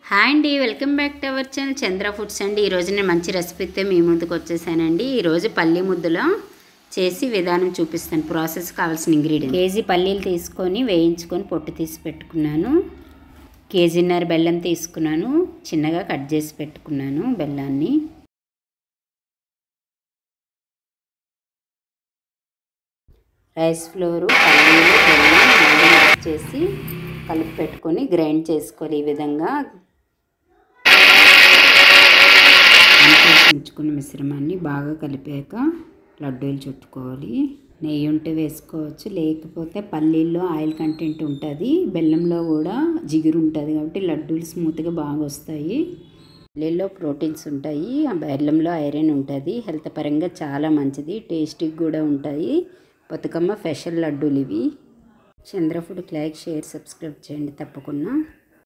hi అండి welcome back to our channel Chandra Foods అండి ఈరోజు నేను మంచి రెసిపీతో మీ ముందుకు వచ్చేసానండి ఈరోజు పల్లి ముద్దలో చేసి విధానం చూపిస్తాను ప్రాసెస్ కావాల్సిన ఇంగ్రీడియంట్ కేజీ పల్లీలు తీసుకొని వేయించుకొని పొట్టు తీసి పెట్టుకున్నాను కేజీన్నర బెల్లం తీసుకున్నాను చిన్నగా కట్ చేసి పెట్టుకున్నాను బెల్లాన్ని రైస్ ఫ్లోరు పల్లీలు బెల్లం రెండు మిక్స్ చేసి కలిపి పెట్టుకొని గ్రైండ్ చేసుకోవాలి ఈ విధంగా ఉంచుకున్న మిశ్రమాన్ని బాగా కలిపాక లడ్డూలు చుట్టుకోవాలి నెయ్యి ఉంటే వేసుకోవచ్చు లేకపోతే పల్లీల్లో ఆయిల్ కంటెంట్ ఉంటుంది బెల్లంలో కూడా జిగురు ఉంటుంది కాబట్టి లడ్డూలు స్మూత్గా బాగా వస్తాయి పల్లీల్లో ప్రోటీన్స్ ఉంటాయి ఆ బెల్లంలో ఐరన్ ఉంటుంది హెల్త్ పరంగా చాలా మంచిది టేస్టీగా కూడా ఉంటాయి బతుకమ్మ స్పెషల్ లడ్డూలు ఇవి Chandra Food like share subscribe చేయండి తప్పకుండా